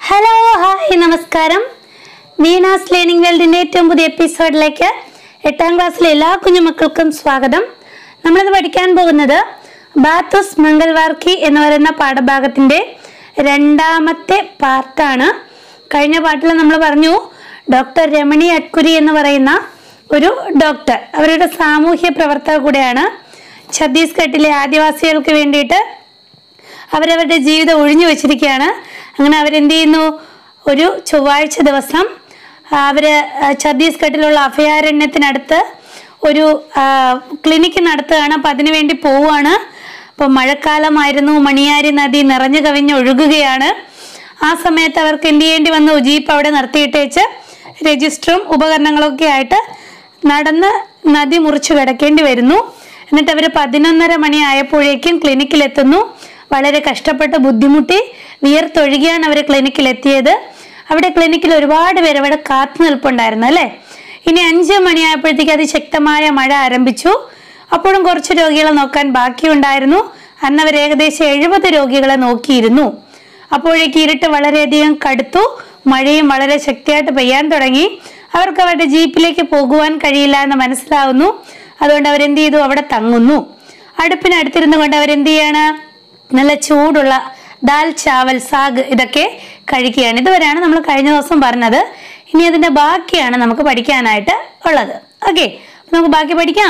hello hi നമസ്കാരം Veena's learning വേൾഡിന്റെ ഏറ്റവും പുതിയ എപ്പിസോഡിലേക്ക് എട്ടാം ക്ലാസ്സിലെ എല്ലാ കുഞ്ഞുമക്കൾക്കും സ്വാഗതം നമ്മളിത് പഠിക്കാൻ പോകുന്നത് ബാത്തുസ് മംഗൾവാർക്കി എന്ന് പറയുന്ന പാഠഭാഗത്തിന്റെ രണ്ടാമത്തെ പാർട്ടാണ് കഴിഞ്ഞ പാട്ടിൽ നമ്മൾ പറഞ്ഞു ഡോക്ടർ രമണി അട്കുരി എന്ന് പറയുന്ന ഒരു ഡോക്ടർ അവരുടെ സാമൂഹ്യ പ്രവർത്തക കൂടെയാണ് ഛത്തീസ്ഗഡിലെ ആദിവാസികൾക്ക് വേണ്ടിയിട്ട് അവരവരുടെ ജീവിതം ഒഴിഞ്ഞു വെച്ചിരിക്കുകയാണ് അങ്ങനെ അവരെന്ത് ചെയ്യുന്നു ഒരു ചൊവ്വാഴ്ച ദിവസം അവർ ഛത്തീസ്ഗഡിലുള്ള അഭയാരണ്യത്തിനടുത്ത് ഒരു ആ, ക്ലിനിക്ക് നടത്തുകയാണ് അപ്പം അതിനു വേണ്ടി പോവുകയാണ് അപ്പോൾ മഴക്കാലമായിരുന്നു മണിയാരി നദി നിറഞ്ഞു കവിഞ്ഞ് ഒഴുകുകയാണ് ആ സമയത്ത് അവർക്ക് എന്ത് ചെയ്യേണ്ടി വന്നു ജീപ്പ് അവിടെ നിർത്തിയിട്ടേച്ച് രജിസ്റ്ററും ഉപകരണങ്ങളൊക്കെ ആയിട്ട് നടന്ന് നദി മുറിച്ച് കിടക്കേണ്ടി വരുന്നു എന്നിട്ട് അവർ പതിനൊന്നര മണി ആയപ്പോഴേക്കും ക്ലിനിക്കിലെത്തുന്നു വളരെ കഷ്ടപ്പെട്ട് ബുദ്ധിമുട്ടി വിയർത്തൊഴുകിയാണ് അവർ ക്ലിനിക്കിലെത്തിയത് അവിടെ ക്ലിനിക്കിൽ ഒരുപാട് പേര് അവിടെ കാത്തു നിൽപ്പുണ്ടായിരുന്നു അല്ലേ ഇനി അഞ്ച് മണിയായപ്പോഴത്തേക്ക് അതിശക്തമായ മഴ ആരംഭിച്ചു അപ്പോഴും കുറച്ച് രോഗികളെ നോക്കാൻ ബാക്കിയുണ്ടായിരുന്നു അന്ന് അവർ ഏകദേശം എഴുപത് രോഗികളെ നോക്കിയിരുന്നു അപ്പോഴേക്ക് ഇരുട്ട് വളരെയധികം കടുത്തു മഴയും വളരെ ശക്തിയായിട്ട് പെയ്യാൻ തുടങ്ങി അവർക്ക് അവരുടെ ജീപ്പിലേക്ക് പോകുവാൻ കഴിയില്ല എന്ന് മനസ്സിലാവുന്നു അതുകൊണ്ട് അവരെന്ത് ചെയ്തു അവിടെ തങ്ങുന്നു അടുപ്പിനടുത്തിരുന്നു കൊണ്ട് അവരെന്ത് ചെയ്യാണ് നല്ല ചൂടുള്ള ദാൽ ചാവൽ സാഗ് ഇതൊക്കെ കഴിക്കുകയാണ് ഇതുവരെയാണ് നമ്മൾ കഴിഞ്ഞ ദിവസം പറഞ്ഞത് ഇനി അതിന്റെ ബാക്കിയാണ് നമുക്ക് പഠിക്കാനായിട്ട് ഉള്ളത് ഓക്കെ നമുക്ക് ബാക്കി പഠിക്കാം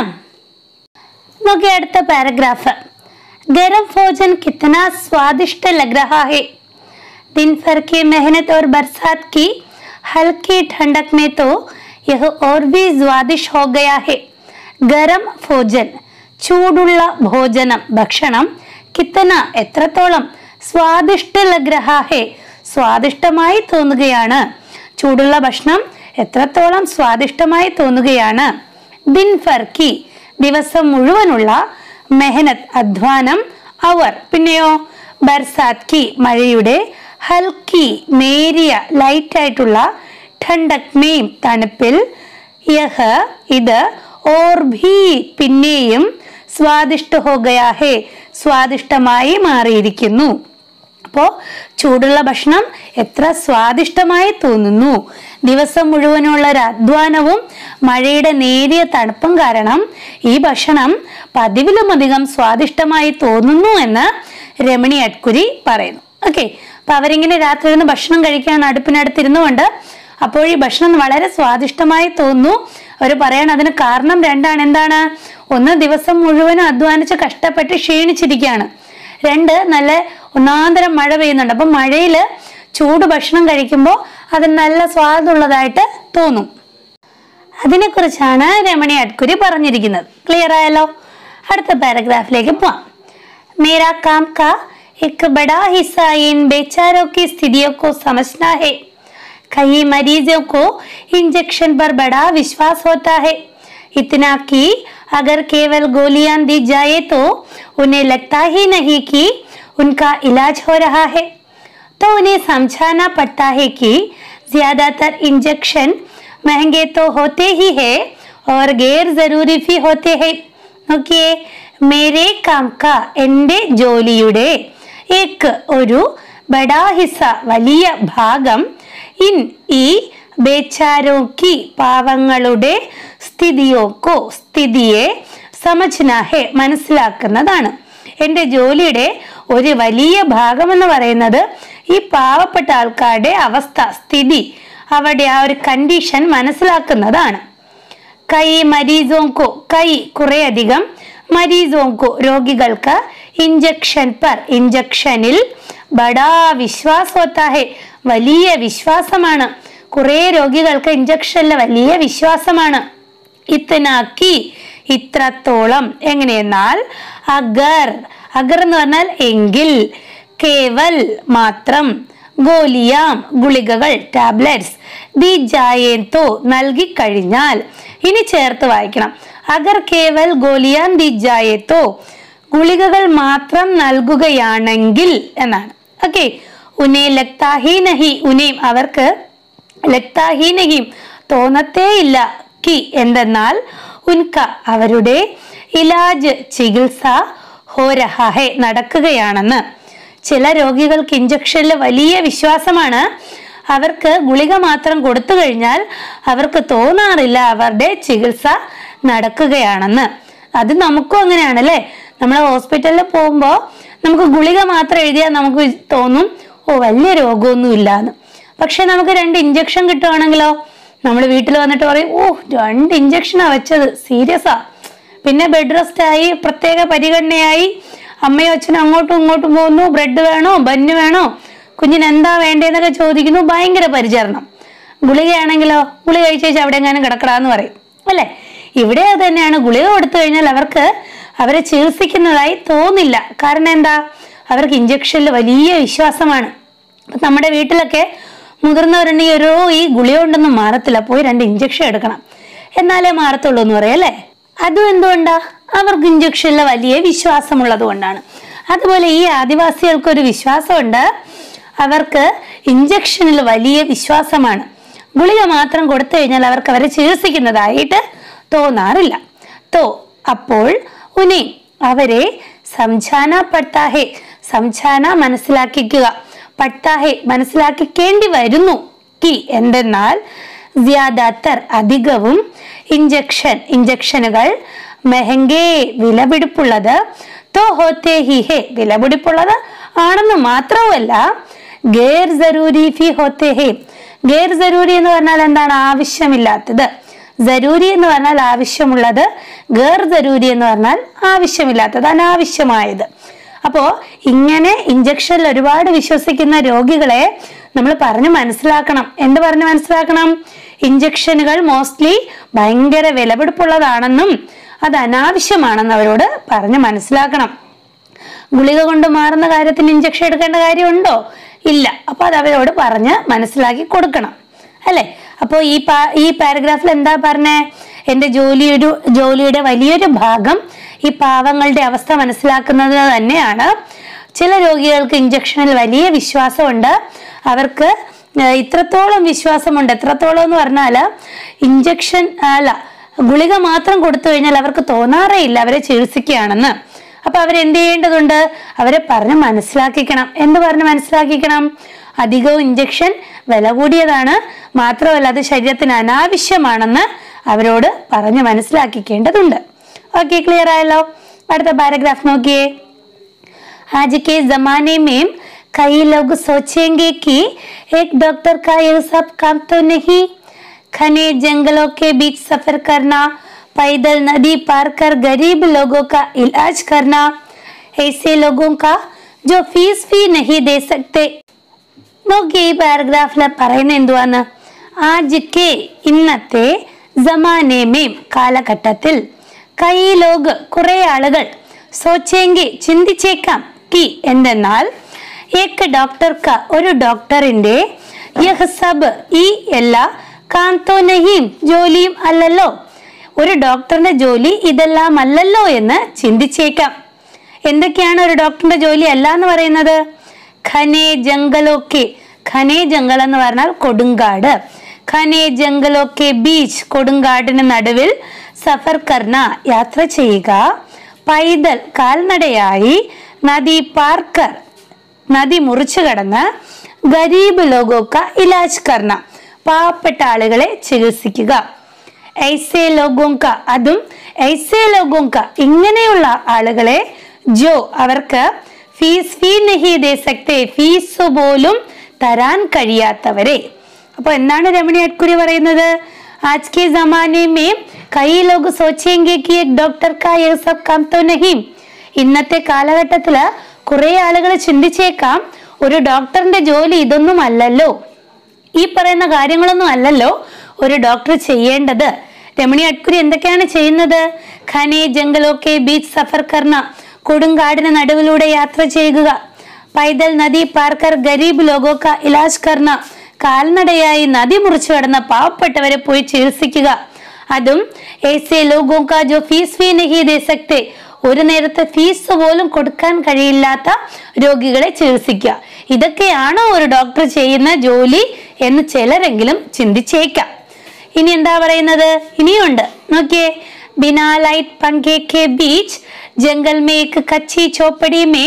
നോക്കിയ അടുത്ത പാരഗ്രാഫ് गरम भोजन कितना स्वादिष्ट लग रहा है दिन भर की मेहनत और बरसात की हल्की ठंडक में तो यह और भी स्वादिष्ट हो गया है ഗരം ഭോജൻ ചൂടുള്ള ഭോജനം ഭക്ഷണം കിത്തന എത്രത്തോളം സ്വാദിഷ്ട ലഗ്രഹാഹെ സ്വാദിഷ്ടമായി തോന്നുകയാണ് ചൂടുള്ള ഭക്ഷണം എത്രത്തോളം സ്വാദിഷ്ടമായി തോന്നുകയാണ് ദിൻ ഫർക്കി ദിവസം മുഴുവനുള്ള മെഹനത് അധ്വാനം അവർ പിന്നെയോ ബർസാത് കി മഴയുടെ ഹൽക്കി നേരിയ ലൈറ്റ് ആയിട്ടുള്ള ഠണ്ടക് മെയിം തണുപ്പിൽ യഹ് ഇത് ഓർ ഭീ പിന്നെയും സ്വാദിഷ്ട ഹോ ഗയാ ഹേ സ്വാദിഷ്ടമായി മാറിയിരിക്കുന്നു അപ്പോൾ ചൂടുള്ള ഭക്ഷണം എത്ര സ്വാദിഷ്ടമായി തോന്നുന്നു ദിവസം മുഴുവനുള്ള ഒരു അധ്വാനവും മഴയുടെ നേരിയ തണുപ്പും കാരണം ഈ ഭക്ഷണം പതിവിലും അധികം സ്വാദിഷ്ടമായി തോന്നുന്നു എന്ന് രമണി അട്കുരി പറയുന്നു ഓക്കെ അപ്പൊ അവരിങ്ങനെ രാത്രി ഇരുന്ന് ഭക്ഷണം കഴിക്കാൻ അടുപ്പിനടുത്തിരുന്നുകൊണ്ട് അപ്പോൾ ഈ ഭക്ഷണം വളരെ സ്വാദിഷ്ടമായി തോന്നുന്നു അവർ പറയണം അതിന് കാരണം രണ്ടാണ് എന്താണ് ഒന്ന് ദിവസം മുഴുവനും അധ്വാനിച്ച് കഷ്ടപ്പെട്ട് ക്ഷീണിച്ചിരിക്കുകയാണ് രണ്ട് നല്ല ഒന്നാന്തരം മഴ പെയ്യുന്നുണ്ട് അപ്പം മഴയിൽ ചൂട് ഭക്ഷണം കഴിക്കുമ്പോൾ അത് നല്ല സ്വാദുള്ളതായിട്ട് തോന്നും അതിനെക്കുറിച്ചാണ് രമണി അട്കുരി പറഞ്ഞിരിക്കുന്നത് ക്ലിയർ ആയല്ലോ അടുത്ത പാരഗ്രാഫിലേക്ക് പോവാം मेरा काम का एक बड़ा हिस्सा इन बेचारों की स्थितियों को समझना है कई मरीजों को इंजेक्शन पर बड़ा विश्वास होता है इतना कि अगर केवल गोलियां दी जाए तो उन्हें लगता ही नहीं कि उनका इलाज हो रहा है तो उन्हें समझाना पड़ता है कि ज्यादातर इंजेक्शन महंगे तो होते ही है और गैर जरूरी भी होते हैं നോക്കിയേ മേരെ കാം ക എൻ്റെ ജോലിയുടെ ഏക്ക് ഒരു ബഡാ ഹിസ വലിയ ഭാഗം ഇൻ ഈ ബേച്ചാരോക്കി പാവങ്ങളുടെ സ്ഥിതിയോക്കോ സ്ഥിതിയെ സമജ്ന ഹെ മനസ്സിലാക്കുന്നതാണ് എൻ്റെ ജോലിയുടെ ഒരു വലിയ ഭാഗം എന്ന് പറയുന്നത് ഈ പാവപ്പെട്ട ആൾക്കാരുടെ അവസ്ഥ സ്ഥിതി അവരുടെ ആ ഒരു കണ്ടീഷൻ മനസ്സിലാക്കുന്നതാണ് കൈ മരീസോങ്കോ കൈ കുറെ അധികം മരീസോങ്കോ രോഗികൾക്ക് ഇഞ്ചക്ഷൻ പർ ഇഞ്ചക്ഷനിൽ ബടാ വിശ്വാസോത്താഹെ വലിയ വിശ്വാസമാണ് കുറെ രോഗികൾക്ക് ഇഞ്ചക്ഷനിൽ വലിയ വിശ്വാസമാണ് ഇത്തനാക്കി ഇത്രത്തോളം എങ്ങനെയെന്നാൽ അഗർ അഗർ എന്ന് പറഞ്ഞാൽ എങ്കിൽ കേവൽ മാത്രം ഗോലിയാം ഗുളികകൾ ടാബ്ലറ്റ്സ് ദി ജായേന്തോ നൽകി കഴിഞ്ഞാൽ ഇനി ചേർത്ത് വായിക്കണം അഗർ കേവൽ ഗോലിയാൻ ദി ജായേത്തോ ഗുളികകൾ മാത്രം നൽകുകയാണെങ്കിൽ എന്നാണ് ഓക്കെ ഉനെ ലക്താഹി നഹി ഉനേം അവർക്ക് ലക്താഹി നഹിം തോന്നത്തേയില്ല കി എന്തെന്നാൽ ഉൻക അവരുടെ ഇലാജ് ചികിത്സ ഹോ രഹാഹെ നടക്കുകയാണെന്ന് ചില രോഗികൾക്ക് ഇഞ്ചക്ഷനിൽ വലിയ വിശ്വാസമാണ് അവർക്ക് ഗുളിക മാത്രം കൊടുത്തു കഴിഞ്ഞാൽ അവർക്ക് തോന്നാറില്ല അവരുടെ ചികിത്സ നടക്കുകയാണെന്ന് അത് നമുക്കും അങ്ങനെയാണല്ലേ നമ്മൾ ഹോസ്പിറ്റലിൽ പോകുമ്പോൾ നമുക്ക് ഗുളിക മാത്രം എഴുതിയാൽ നമുക്ക് തോന്നും ഓ വലിയ രോഗമൊന്നും ഇല്ലാന്ന് പക്ഷെ നമുക്ക് രണ്ട് ഇഞ്ചക്ഷൻ കിട്ടുവാണെങ്കിലോ നമ്മൾ വീട്ടിൽ വന്നിട്ട് പറയും ഓ രണ്ട് ഇഞ്ചക്ഷനാ വെച്ചത് സീരിയസാ പിന്നെ ബെഡ് റെസ്റ്റ് ആയി പ്രത്യേക പരിഗണനയായി അമ്മയും അച്ഛനും അങ്ങോട്ടും ഇങ്ങോട്ടും പോകുന്നു ബ്രെഡ് വേണോ ബന്ന് വേണോ കുഞ്ഞിന് എന്താ വേണ്ടതെന്നൊക്കെ ചോദിക്കുന്നു ഭയങ്കര പരിചരണം ഗുളികയാണെങ്കിലോ ഗുളിക കഴിച്ച് കഴിച്ച് അവിടെ എങ്ങാനും കിടക്കടാന്ന് പറയും അല്ലേ ഇവിടെ അത് തന്നെയാണ് ഗുളിക കൊടുത്തു കഴിഞ്ഞാൽ അവർക്ക് അവരെ ചികിത്സിക്കുന്നതായി തോന്നില്ല കാരണം എന്താ അവർക്ക് ഇഞ്ചക്ഷനിൽ വലിയ വിശ്വാസമാണ് അപ്പൊ നമ്മുടെ വീട്ടിലൊക്കെ മുതിർന്നവരുണ്ടെങ്കിൽ ഒരു ഈ ഗുളിക കൊണ്ടൊന്നും മാറത്തില്ല പോയി രണ്ട് ഇഞ്ചക്ഷൻ എടുക്കണം എന്നാലേ മാറത്തുള്ളൂ എന്ന് പറയും അല്ലേ അതും എന്തുകൊണ്ടാ അവർക്ക് ഇഞ്ചക്ഷനിൽ വലിയ വിശ്വാസമുള്ളത് കൊണ്ടാണ് അതുപോലെ ഈ ആദിവാസികൾക്ക് ഒരു വിശ്വാസമുണ്ട് അവർക്ക് ഇഞ്ചക്ഷനിൽ വലിയ വിശ്വാസമാണ് ഗുളിക മാത്രം കൊടുത്തു കഴിഞ്ഞാൽ അവർക്ക് അവരെ ചികിത്സിക്കുന്നതായിട്ട് തോന്നാറില്ല തോ അപ്പോൾ ഉനി അവരെ സംജാന പട്ടാഹെ സംജാന മനസ്സിലാക്കിക്കുക പട്ടാഹെ മനസ്സിലാക്കിക്കേണ്ടി വരുന്നു കി എന്തെന്നാൽ ജ്യാദാത്തർ അധികവും ഇഞ്ചക്ഷൻ ഇഞ്ചക്ഷനുകൾ മെഹങ്കേ വിലപിടിപ്പുള്ളത് തോ ഹോത്തേ ഹി ഹേ വിലപിടിപ്പുള്ളത് ആണെന്ന് മാത്രവുമല്ല ഗേർ ജരൂരി ഫി ഹോത്തേ ഹേ ഗേർ ജരൂരി എന്ന് പറഞ്ഞാൽ എന്താണ് ആവശ്യമില്ലാത്തത് ജരൂരി എന്ന് പറഞ്ഞാൽ ആവശ്യമുള്ളത് ഗേർ ജരൂരി എന്ന് പറഞ്ഞാൽ ആവശ്യമില്ലാത്തത് അനാവശ്യമായത് അപ്പോ ഇങ്ങനെ ഇഞ്ചക്ഷനിൽ ഒരുപാട് വിശ്വസിക്കുന്ന രോഗികളെ നമ്മൾ പറഞ്ഞ് മനസ്സിലാക്കണം എന്ത് പറഞ്ഞ് മനസ്സിലാക്കണം ഇഞ്ചക്ഷനുകൾ മോസ്റ്റ്ലി ഭയങ്കര വിലപിടിപ്പുള്ളതാണെന്നും അത് അനാവശ്യമാണെന്ന് അവരോട് പറഞ്ഞ് മനസ്സിലാക്കണം ഗുളിക കൊണ്ട് മാറുന്ന കാര്യത്തിന് ഇഞ്ചക്ഷൻ എടുക്കേണ്ട കാര്യമുണ്ടോ ഇല്ല അപ്പൊ അത് അവരോട് പറഞ്ഞ് മനസ്സിലാക്കി കൊടുക്കണം അല്ലെ അപ്പോൾ ഈ പാ ഈ പാരഗ്രാഫിൽ എന്താ പറഞ്ഞേ എന്റെ ജോലിയൊരു ജോലിയുടെ വലിയൊരു ഭാഗം ഈ പാവങ്ങളുടെ അവസ്ഥ മനസ്സിലാക്കുന്നത് തന്നെയാണ് ചില രോഗികൾക്ക് ഇഞ്ചക്ഷനിൽ വലിയ വിശ്വാസമുണ്ട് അവർക്ക് ഏർ ഇത്രത്തോളം വിശ്വാസമുണ്ട് എത്രത്തോളം എന്ന് പറഞ്ഞാൽ ഇഞ്ചക്ഷൻ അല്ല ഗുളിക മാത്രം കൊടുത്തു കഴിഞ്ഞാൽ അവർക്ക് തോന്നാറേ ഇല്ല അവരെ ചികിത്സിക്കുകയാണെന്ന് അപ്പൊ അവരെന്ത് ചെയ്യേണ്ടതുണ്ട് അവരെ പറഞ്ഞ് മനസ്സിലാക്കിക്കണം എന്ത് പറഞ്ഞ് മനസ്സിലാക്കിക്കണം അധികവും ഇഞ്ചക്ഷൻ വില കൂടിയതാണ് മാത്രമല്ല അത് ശരീരത്തിന് അനാവശ്യമാണെന്ന് അവരോട് പറഞ്ഞ് മനസ്സിലാക്കിക്കേണ്ടതുണ്ട് ഓക്കെ ക്ലിയർ ആയല്ലോ അടുത്ത പാരഗ്രാഫ് നോക്കിയേ आज के जमाने में कई लोग सोचेंगे कि एक डॉक्टर का यह सब काम तो नहीं घने जंगलों के बीच सफर करना पैदल नदी पार कर गरीब लोगों का इलाज करना ऐसे लोगों का जो फीस भी नहीं दे सकते നോക്കി ഈ പാരഗ്രാഫിൽ പറയുന്നത് എന്തുവാന്ന് ആജിക്കെ ഇന്നത്തെ ജമാനേമേം കാലഘട്ടത്തിൽ കൈ ലോഗ് കുറെ ആളുകൾ സോച്ചെങ്കിൽ ചിന്തിച്ചേക്കാം കി എന്തെന്നാൽ ഏക്ക് ഡോക്ടർക്ക് ഒരു ഡോക്ടറിന്റെ യഹ് സബ് ഈ എല്ലാ കാന്തോ നഹീം ജോലിയും അല്ലല്ലോ ഒരു ഡോക്ടറിന്റെ ജോലി ഇതെല്ലാം അല്ലല്ലോ എന്ന് ചിന്തിച്ചേക്കാം എന്തൊക്കെയാണ് ഒരു ഡോക്ടറിന്റെ ജോലി അല്ല എന്ന് പറയുന്നത് ഖനെ ജംഗലൊക്കെ ഖനെ ജംഗൽ എന്ന് പറഞ്ഞാൽ കൊടുങ്കാട് ഖനെ ജംഗലൊക്കെ ബീച്ച് കൊടുങ്കാടിന് നടുവിൽ സഫർ കർണ യാത്ര ചെയ്യുക പൈതൽ കാൽനടയായി നദി പാർക്കർ നദി മുറിച്ചു കടന്ന് ഗരീബ് ലോകോക്ക ഇലാജ് കർണ പാവപ്പെട്ട ആളുകളെ ചികിത്സിക്കുക ഐസേ ലോകോങ്ക അതും ഐസേ ലോകോങ്ക ഇങ്ങനെയുള്ള ആളുകളെ ജോ അവർക്ക് ഫീസ് ഫീ നഹി ദേ സക്തേ ഫീസ് പോലും തരാൻ കഴിയാത്തവരെ അപ്പൊ എന്താണ് രമണി അട്കുരി പറയുന്നത് ആജ് കെ ജമാനെ മേ കൈ ലോഗ് സോച്ചെങ്കെ കി എക് ഡോക്ടർ കാ യേ സബ് കാം തോ നഹി ഇന്നത്തെ കാലഘട്ടത്തില് കുറെ ആളുകൾ ചിന്തിച്ചേക്കാം ഒരു ഡോക്ടറിന്റെ ജോലി ഇതൊന്നും അല്ലല്ലോ ഈ പറയുന്ന കാര്യങ്ങളൊന്നും അല്ലല്ലോ ഒരു ഡോക്ടർ ചെയ്യേണ്ടത് രമണി അട്കുരി എന്തൊക്കെയാണ് ചെയ്യുന്നത് ഖനെ ജംഗലൊക്കെ ബീച്ച് സഫർ കർണ കൊടുങ്കാടിന് നടുവിലൂടെ യാത്ര ചെയ്യുക പൈതൽ നദി പാർക്കർ ഗരീബ് ലോകോക്ക ഇലാജ് കർണ കാൽനടയായി നദി മുറിച്ചു കടന്ന പാവപ്പെട്ടവരെ പോയി ചികിത്സിക്കുക അതും ऐसे लोगों का जो फीस भी नहीं दे सकते ഒരു നേരത്തെ ഫീസ് പോലും കൊടുക്കാൻ കഴിയില്ലാത്ത രോഗികളെ ചികിത്സിക്കുക ഇതൊക്കെയാണോ ഒരു ഡോക്ടർ ചെയ്യുന്ന ജോലി എന്ന് ചിലരെങ്കിലും ചിന്തിച്ചേക്കാം ഇനി എന്താ പറയുന്നത് ഇനിയുണ്ട് നോക്കിയേ बिना लाइट पंखे के बीच जंगल में एक कच्ची चौपड़ी में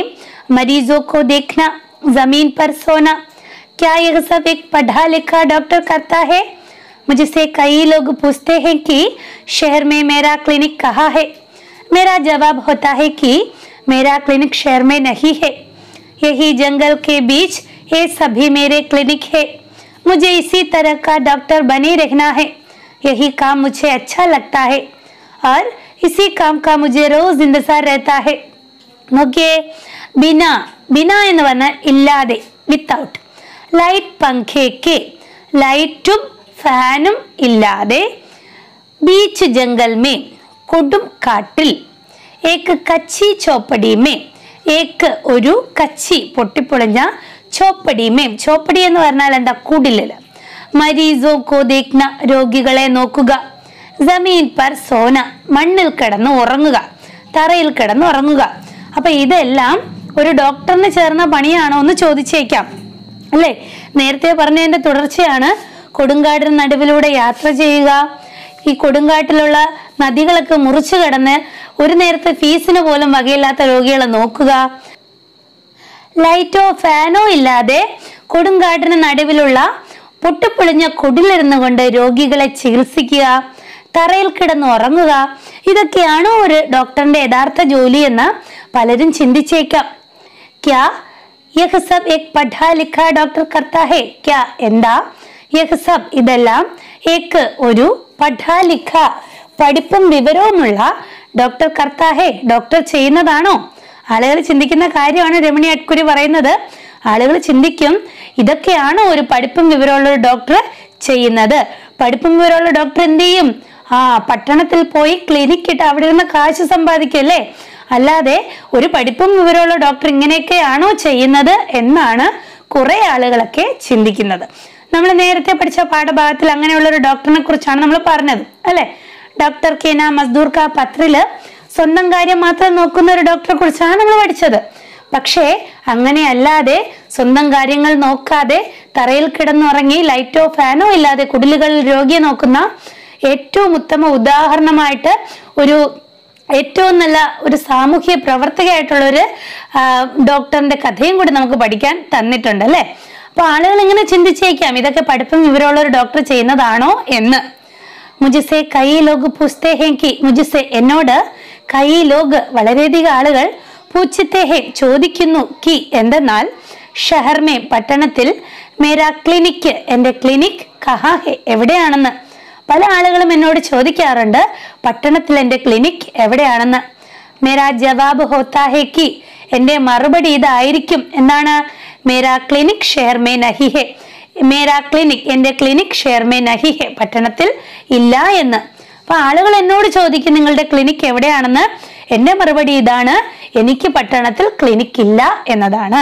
मरीजों को देखना जमीन पर सोना क्या यह सब एक पढ़ा लिखा डॉक्टर करता है मुझसे कई लोग पूछते हैं कि शहर में मेरा क्लिनिक कहाँ है मेरा जवाब होता है कि मेरा क्लिनिक शहर में नहीं है यही जंगल के बीच ये सभी मेरे क्लिनिक है मुझे इसी तरह का डॉक्टर बने रहना है यही काम मुझे अच्छा लगता है और इसी काम का मुझे रोज इंतजार रहता है നോക്കിയേ ബിന ബിന എന്ന് പറഞ്ഞാൽ ഇല്ലാതെ വിത്തൗട്ട് ലൈറ്റ് പങ്കേക്ക് ലൈറ്റും ഫാനും ഇല്ലാതെ ബീച്ച് ജംഗൽ മേ കൊടും കാട്ടിൽ ഏക്ക് കച്ചി ചോപ്പടി മേ ഏക്ക് ഒരു കച്ചി പൊട്ടിപ്പൊളിഞ്ഞ ചോപ്പടി മേം ചോപ്പടി എന്ന് പറഞ്ഞാൽ എന്താ കുടിലില് മരീസോ കോ ദേഖ്ന രോഗികളെ നോക്കുക ജമീൻ പർ സോന മണ്ണിൽ കിടന്ന് ഉറങ്ങുക തറയിൽ കിടന്ന് ഉറങ്ങുക അപ്പൊ ഇതെല്ലാം ഒരു ഡോക്ടറിന് ചേർന്ന പണിയാണോ എന്ന് ചോദിച്ചേക്കാം അല്ലേ നേരത്തെ പറഞ്ഞതിന്റെ തുടർച്ചയാണ് കൊടുങ്കാടിന് നടുവിലൂടെ യാത്ര ചെയ്യുക ഈ കൊടുങ്കാട്ടിലുള്ള നദികളൊക്കെ മുറിച്ചു കടന്ന് ഒരു നേരത്തെ ഫീസിന് പോലും വകയില്ലാത്ത രോഗികളെ നോക്കുക ലൈറ്റോ ഫാനോ ഇല്ലാതെ കൊടുങ്കാട്ടിന് നടുവിലുള്ള പൊട്ടിപ്പൊളിഞ്ഞ കുടിലിരുന്നു കൊണ്ട് രോഗികളെ ചികിത്സിക്കുക തറയിൽ കിടന്ന് ഉറങ്ങുക ഇതൊക്കെയാണോ ഒരു ഡോക്ടറിന്റെ യഥാർത്ഥ ജോലി എന്ന് പലരും ചിന്തിച്ചേക്കാം ക്യാ യഹ് സബ് ഏക് പഠാ ലിഖാ ഡോക്ടർ കർത്താ ഹേ ക്യാ എന്താ യഹ് സബ് ഇതെല്ലാം ഏക്ക് ഒരു പഠാ ലിഖ പഠിപ്പും വിവരവുമുള്ള ഡോക്ടർ കർത്താ ഹേ ഡോക്ടർ ചെയ്യുന്നതാണോ ആളുകൾ ചിന്തിക്കുന്ന കാര്യമാണ് രമണി അട്കുരി പറയുന്നത് ആളുകൾ ചിന്തിക്കും ഇതൊക്കെയാണോ ഒരു പഠിപ്പും വിവരമുള്ള ഒരു ഡോക്ടർ ചെയ്യുന്നത് പഠിപ്പും വിവരമുള്ള ഡോക്ടർ എന്ത് ചെയ്യും ആ പട്ടണത്തിൽ പോയി ക്ലിനിക്ക് ഇട്ട് അവിടെ ഇരുന്ന് കാശ് സമ്പാദിക്കും അല്ലേ അല്ലാതെ ഒരു പഠിപ്പും വിവരമുള്ള ഡോക്ടർ ഇങ്ങനെയൊക്കെയാണോ ചെയ്യുന്നത് എന്നാണ് കുറെ ആളുകളൊക്കെ ചിന്തിക്കുന്നത് നമ്മൾ നേരത്തെ പഠിച്ച പാഠഭാഗത്തിൽ അങ്ങനെയുള്ള ഒരു ഡോക്ടറിനെ കുറിച്ചാണ് നമ്മൾ പറഞ്ഞത് അല്ലെ ഡോക്ടർ കെന മസ്ദൂർ കാ പത്രില് സ്വന്തം കാര്യം മാത്രം നോക്കുന്ന ഒരു ഡോക്ടറെ കുറിച്ചാണ് നമ്മൾ പഠിച്ചത് പക്ഷേ അങ്ങനെ അല്ലാതെ സ്വന്തം കാര്യങ്ങൾ നോക്കാതെ തറയിൽ കിടന്നുറങ്ങി ലൈറ്റോ ഫാനോ ഇല്ലാതെ കുടിലുകളിൽ രോഗിയെ നോക്കുന്ന ഏറ്റവും ഉത്തമ ഉദാഹരണമായിട്ട് ഒരു ഏറ്റവും നല്ല ഒരു സാമൂഹ്യ പ്രവർത്തകയായിട്ടുള്ള ഒരു ആ, ഡോക്ടറിന്റെ കഥയും കൂടി നമുക്ക് പഠിക്കാൻ തന്നിട്ടുണ്ട് അല്ലെ അപ്പൊ ആളുകൾ ഇങ്ങനെ ചിന്തിച്ചേക്കാം ഇതൊക്കെ പഠിപ്പും വിവരമുള്ള ഒരു ഡോക്ടർ ചെയ്യുന്നതാണോ എന്ന് മുജിസെ കൈ ലോഗ് പൂസ്തേ ഹേ കി മുജിസെ എന്നോട് കൈ ലോഗ് വളരെയധികം ആളുകൾ പൂച്ചത്തെ ഹേ ചോദിക്കുന്നു കി എന്തെന്നാൽ ഷഹർമേ പട്ടണത്തിൽ മേരാ ക്ലിനിക്ക് എന്റെ ക്ലിനിക് കഹാ ഹെ എവിടെയാണെന്ന് പല ആളുകളും എന്നോട് ചോദിക്കാറുണ്ട് പട്ടണത്തിൽ എന്റെ ക്ലിനിക് എവിടെയാണെന്ന് മേരാ ജവാബ് ഹോത്താ ഹെ കി എന്റെ മറുപടി ഇതായിരിക്കും എന്താണ് മേരാ ക്ലിനിക് ഷെയർ മേ നഹി ഹെ മേരാ ക്ലിനിക് എന്റെ ക്ലിനിക് ഷെയർ മേ നഹി ഹെ പട്ടണത്തിൽ ഇല്ല എന്ന് അപ്പൊ ആളുകൾ എന്നോട് ചോദിക്കും നിങ്ങളുടെ ക്ലിനിക് എവിടെയാണെന്ന് എന്റെ മറുപടി ഇതാണ് എനിക്ക് പട്ടണത്തിൽ ക്ലിനിക് ഇല്ല എന്നതാണ്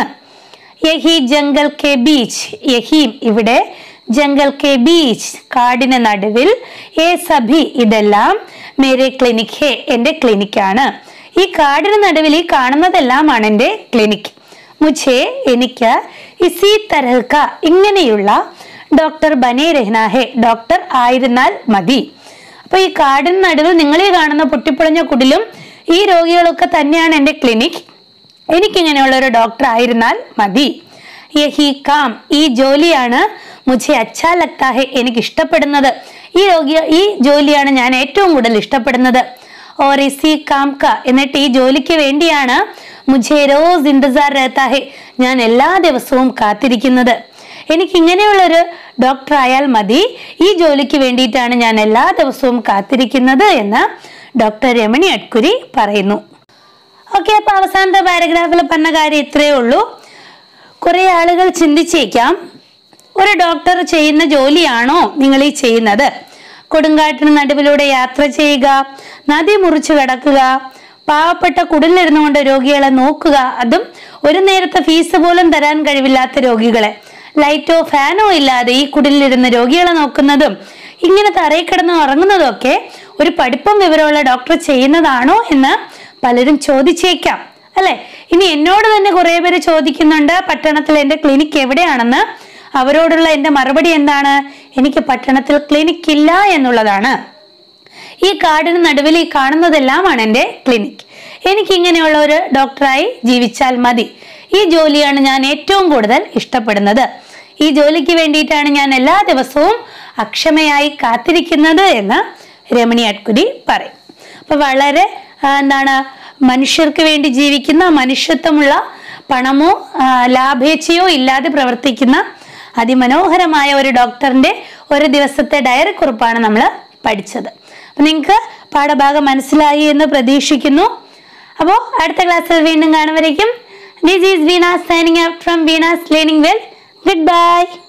യഹി ജംഗൽ കെ ബീച്ച് യഹീം ഇവിടെ ജംഗൽ കെ ബീച്ച് കാടിന് നടുവിൽ ഏ സഭി ഇതെല്ലാം മേരെ ക്ലിനിക് ഹേ എന്റെ ക്ലിനിക്കാണ് ഈ കാടിന് നടുവിൽ ഈ കാണുന്നതെല്ലാമാണ് എന്റെ ക്ലിനിക് മുझे എനിക്ക് ഇസി തരഹ്ക ഇങ്ങനെയുള്ള ഡോക്ടർ ബനേ രഹ്ന ഹേ ഡോക്ടർ ആയിരുന്നാൽ മതി അപ്പൊ ഈ കാടിന് നടുവിൽ നിങ്ങൾ ഈ കാണുന്ന പൊട്ടിപ്പൊളിഞ്ഞ കുടിലും ഈ രോഗികളൊക്കെ തന്നെയാണ് എന്റെ ക്ലിനിക് എനിക്കിങ്ങനെയുള്ള ഒരു ഡോക്ടർ ആയിരുന്നാൽ മതി യഹി കാം ഈ ജോലിയാണ് മുझे അച്ഛാ ലഗ്താ ഹെ എനിക്ക് ഇഷ്ടപ്പെടുന്നത് ഈ രോഗി ഈ ജോലിയാണ് ഞാൻ ഏറ്റവും കൂടുതൽ ഇഷ്ടപ്പെടുന്നത് ഓർ ഇസി കാം ക എന്നിട്ട് ഈ ജോലിക്ക് വേണ്ടിയാണ് മുझे റോസ് ഇന്റസാർ രഹത്താ ഹെ ഞാൻ എല്ലാ ദിവസവും കാത്തിരിക്കുന്നത് എനിക്ക് ഇങ്ങനെയുള്ളൊരു ഡോക്ടർ ആയാൽ മതി ഈ ജോലിക്ക് വേണ്ടിയിട്ടാണ് ഞാൻ എല്ലാ ദിവസവും കാത്തിരിക്കുന്നത് എന്ന് ഡോക്ടർ രമണി അട്കുരി പറയുന്നു ഓക്കെ അപ്പൊ അവസാനത്തെ പാരഗ്രാഫിൽ പറഞ്ഞ കാര്യം ഇത്രയേ ഉള്ളൂ കുറെ ആളുകൾ ചിന്തിച്ചേക്കാം ഒരു ഡോക്ടർ ചെയ്യുന്ന ജോലിയാണോ നിങ്ങൾ ഈ ചെയ്യുന്നത് കൊടുങ്കാട്ടിന് നടുവിലൂടെ യാത്ര ചെയ്യുക നദി മുറിച്ചു കിടക്കുക പാവപ്പെട്ട കുടിലിരുന്നു കൊണ്ട് രോഗികളെ നോക്കുക അതും ഒരു നേരത്തെ ഫീസ് പോലും തരാൻ കഴിവില്ലാത്ത രോഗികളെ ലൈറ്റോ ഫാനോ ഇല്ലാതെ ഈ കുടിലിരുന്ന് രോഗികളെ നോക്കുന്നതും ഇങ്ങനെ തറയിൽ കിടന്ന് ഉറങ്ങുന്നതും ഒക്കെ ഒരു പഠിപ്പും വിവരമുള്ള ഡോക്ടർ ചെയ്യുന്നതാണോ എന്ന് പലരും ചോദിച്ചേക്കാം അല്ലെ ഇനി എന്നോട് തന്നെ കുറെ പേര് ചോദിക്കുന്നുണ്ട് പട്ടണത്തിൽ എന്റെ ക്ലിനിക്ക് എവിടെയാണെന്ന് അവരോടുള്ള എന്റെ മറുപടി എന്താണ് എനിക്ക് പട്ടണത്തിൽ ക്ലിനിക്ക് ഇല്ല എന്നുള്ളതാണ് ഈ കാടിന് നടുവിൽ ഈ കാണുന്നതെല്ലാമാണ് എൻ്റെ ക്ലിനിക് എനിക്ക് ഇങ്ങനെയുള്ള ഒരു ഡോക്ടറായി ജീവിച്ചാൽ മതി ഈ ജോലിയാണ് ഞാൻ ഏറ്റവും കൂടുതൽ ഇഷ്ടപ്പെടുന്നത് ഈ ജോലിക്ക് വേണ്ടിയിട്ടാണ് ഞാൻ എല്ലാ ദിവസവും അക്ഷമയായി കാത്തിരിക്കുന്നത് എന്ന് രമണി അട്കുരി പറയും അപ്പൊ വളരെ ആ, എന്താണ് മനുഷ്യർക്ക് വേണ്ടി ജീവിക്കുന്ന മനുഷ്യത്വമുള്ള പണമോ ആ, ലാഭേച്ഛയോ ഇല്ലാതെ പ്രവർത്തിക്കുന്ന അതിമനോഹരമായ ഒരു ഡോക്ടറിന്റെ ഒരു ദിവസത്തെ ഡയറി കുറിപ്പാണ് നമ്മൾ പഠിച്ചത് അപ്പൊ നിങ്ങൾക്ക് പാഠഭാഗം മനസ്സിലായി എന്ന് പ്രതീക്ഷിക്കുന്നു അപ്പോൾ അടുത്ത ക്ലാസ്സിൽ വീണ്ടും കാണുമ്പോഴേക്കും this is Veena signing out from Veena's learning well good bye